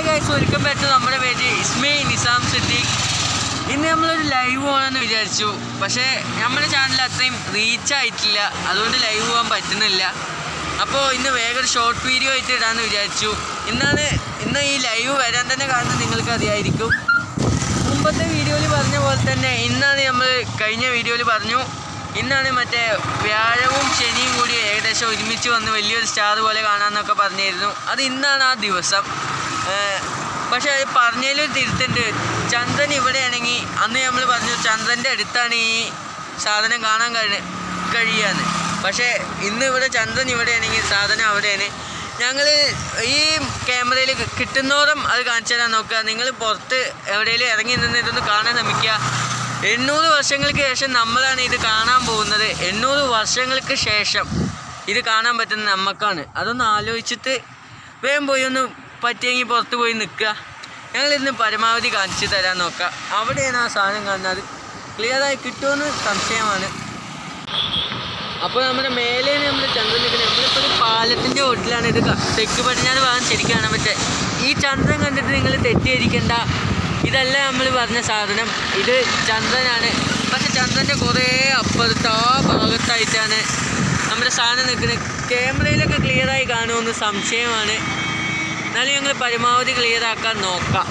guys welcome back to നമ്മുടെ page Ismi Nizam Siddique ഇന്ന് നമ്മളൊരു ലൈവ് പോകണമെന്ന് വിചാരിച്ചു പക്ഷേ നമ്മുടെ ചാനൽ അത്രയും റീച്ച് ആയിട്ടില്ല അതുകൊണ്ട് ലൈവ് പോകാൻ പറ്റുന്നില്ല അപ്പോൾ ഇന്ന് വേഗം ഒരു ഷോർട്ട് വീഡിയോ ആയിട്ട് ഇടാമെന്ന് വിചാരിച്ചു ഇന്നാണ് ഇന്ന് ഈ ലൈവ് വരാൻ തന്നെ കാരണം നിങ്ങൾക്ക് അറിയായിരിക്കും മുമ്പത്തെ വീഡിയോയിൽ പറഞ്ഞ പോലെ തന്നെ ഇന്നാണ് നമ്മൾ കഴിഞ്ഞ വീഡിയോയിൽ പറഞ്ഞു ഇന്നാണ് മറ്റേ വ്യാഴവും ശനിയും കൂടി ഏകദേശം ഒരുമിച്ച് വന്ന് വലിയൊരു സ്റ്റാർ പോലെ കാണാമെന്നൊക്കെ പറഞ്ഞിരുന്നു അത് ഇന്നാണ് ആ ദിവസം ഏർ പക്ഷേ അത് പറഞ്ഞതിലൊരു തിരുത്തുണ്ട് ചന്ദ്രൻ ഇവിടെയാണെങ്കിൽ അന്ന് നമ്മൾ പറഞ്ഞു ചന്ദ്രൻ്റെ അടുത്താണ് ഈ സാധനം കാണാൻ കഴി കഴിയാന്ന് പക്ഷേ ഇന്ന് ഇവിടെ ചന്ദ്രൻ ഇവിടെയാണെങ്കിൽ സാധനം അവിടെയാണ് ഞങ്ങൾ ഈ ക്യാമറയിൽ കിട്ടുന്നോറും അത് കാണിച്ചു തരാൻ നോക്കുക നിങ്ങൾ പുറത്ത് എവിടെയെങ്കിലും ഇറങ്ങി നിന്ന് ഇതൊന്ന് കാണാൻ ശ്രമിക്കുക എണ്ണൂറ് വർഷങ്ങൾക്ക് ശേഷം നമ്മളാണ് ഇത് കാണാൻ പോകുന്നത് എണ്ണൂറ് വർഷങ്ങൾക്ക് ശേഷം ഇത് കാണാൻ പറ്റുന്ന നമുക്കാണ് അതൊന്ന് ആലോചിച്ചിട്ട് വേഗം പോയി ഒന്ന് പറ്റിയെങ്കിൽ പുറത്ത് പോയി നിൽക്കുക ഞങ്ങളിന്ന് പരമാവധി കാണിച്ചു തരാൻ നോക്കാം അവിടെയാണ് ആ സാധനം കാണുന്നത് ക്ലിയറായി കിട്ടുമെന്ന് സംശയമാണ് അപ്പോൾ നമ്മുടെ മേലെ നമ്മൾ ചന്ദ്രൻ നിൽക്കുന്നത് നമ്മളിപ്പോൾ ഒരു പാലത്തിൻ്റെ ഹോട്ടലാണ് ഇത് ക- തെക്ക് പടിഞ്ഞാറ് ഭാഗം ശരിക്കും കാണാൻ പറ്റുക ഈ ചന്ദ്രൻ കണ്ടിട്ട് നിങ്ങൾ തെറ്റിദ്ധരിക്കേണ്ട ഇതല്ല നമ്മൾ പറഞ്ഞ സാധനം ഇത് ചന്ദ്രനാണ് പക്ഷെ ചന്ദ്രൻ്റെ കുറേ അപ്പുറത്ത് ആ ഭാഗത്തായിട്ടാണ് നമ്മുടെ സാധനം നിൽക്കുന്നത് ക്യാമറയിലൊക്കെ ക്ലിയറായി കാണുമെന്ന് സംശയമാണ് എന്നാലും ഞങ്ങൾ പരമാവധി ക്ലിയർ ആക്കാൻ നോക്കാം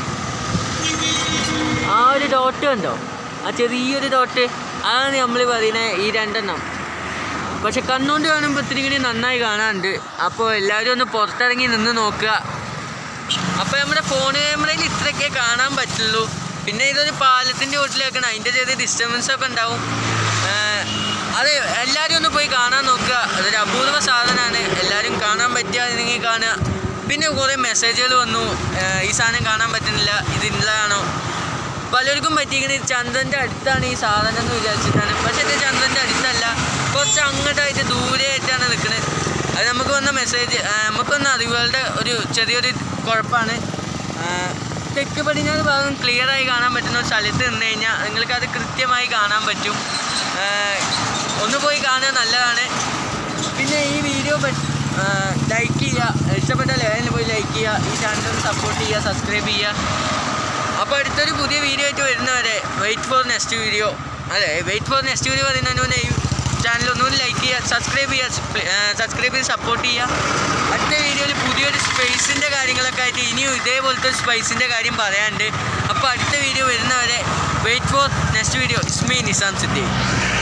ആ ഒരു ഡോട്ട് കണ്ടോ ആ ചെറിയൊരു ഡോട്ട് അതാണ് നമ്മൾ പറയുന്നത് ഈ രണ്ടെണ്ണം പക്ഷെ കണ്ണുകൊണ്ട് കാണുമ്പോൾ ഇത്തിരി കൂടി നന്നായി കാണാനുണ്ട് അപ്പോൾ എല്ലാവരും ഒന്ന് പുറത്തിറങ്ങി നിന്ന് നോക്കുക അപ്പോൾ നമ്മുടെ ഫോൺ ക്യാമറയിൽ ഇത്രയൊക്കെ കാണാൻ പറ്റുള്ളൂ പിന്നെ ഇതൊരു പാലത്തിൻ്റെ വീട്ടിലേക്കാണ് അതിൻ്റെ ചെറിയ ഡിസ്റ്റർബൻസ് ഒക്കെ ഉണ്ടാവും ഏർ അത് എല്ലാവരും ഒന്ന് പോയി കാണാൻ നോക്കുക അതൊരു അപൂർവ സാധനമാണ് എല്ലാവരും കാണാൻ പറ്റുകയാണെങ്കിൽ കാണുക പിന്നെ കുറേ മെസ്സേജുകൾ വന്നു ഏർ ഈ സാധനം കാണാൻ പറ്റുന്നില്ല ഇത് ഇന്നതാണോ പലർക്കും പറ്റിയിരിക്കുന്നത് ചന്ദ്രൻ്റെ അടുത്താണ് ഈ സാധനം എന്ന് വിചാരിച്ചിട്ടാണ് പക്ഷേ ഇത് ചന്ദ്രൻ്റെ അടുത്തല്ല കുറച്ച് അങ്ങോട്ടായിട്ട് ദൂരെയായിട്ടാണ് നിൽക്കുന്നത് അത് നമുക്ക് വന്ന മെസ്സേജ് നമുക്ക് വന്ന അറിവുകളുടെ ഒരു ചെറിയൊരു കുഴപ്പമാണ് ആ, തെക്ക് പടിഞ്ഞാറ് ഭാഗം ക്ലിയറായി കാണാൻ പറ്റുന്ന ഒരു സ്ഥലത്ത് നിന്ന് കഴിഞ്ഞാൽ നിങ്ങൾക്ക് അത് കൃത്യമായി കാണാൻ പറ്റും ആ, ഒന്ന് പോയി കാണുക നല്ലതാണ് പിന്നെ ഈ വീഡിയോ ലൈക്ക് ചെയ്യുക ഇഷ്ടപ്പെട്ടാൽ ഏതെങ്കിലും പോയി ലൈക്ക് ചെയ്യുക ഈ ചാനൽ സപ്പോർട്ട് ചെയ്യുക സബ്സ്ക്രൈബ് ചെയ്യുക അപ്പോൾ അടുത്തൊരു പുതിയ വീഡിയോ ആയിട്ട് വരുന്നവരെ വെയിറ്റ് ഫോർ നെക്സ്റ്റ് വീഡിയോ അതെ വെയിറ്റ് ഫോർ നെക്സ്റ്റ് വീഡിയോ പറയുന്നതിന് മുന്നേ ഈ ചാനൽ ഒന്നുകൂടി ലൈക്ക് ചെയ്യുക സബ്സ്ക്രൈബ് ചെയ്യുക സബ്സ്ക്രൈബ് ചെയ്ത് സപ്പോർട്ട് ചെയ്യുക അടുത്ത വീഡിയോയിൽ പുതിയൊരു സ്പേസിൻ്റെ കാര്യങ്ങളൊക്കെ ആയിട്ട് ഇനിയും ഇതേപോലത്തെ ഒരു സ്പേസിൻ്റെ കാര്യം പറയാനുണ്ട് അപ്പോൾ അടുത്ത വീഡിയോ വരുന്നവരെ വെയിറ്റ് ഫോർ നെക്സ്റ്റ് വീഡിയോ ഇസ്മി നിസാം സിദ്ദീഖ്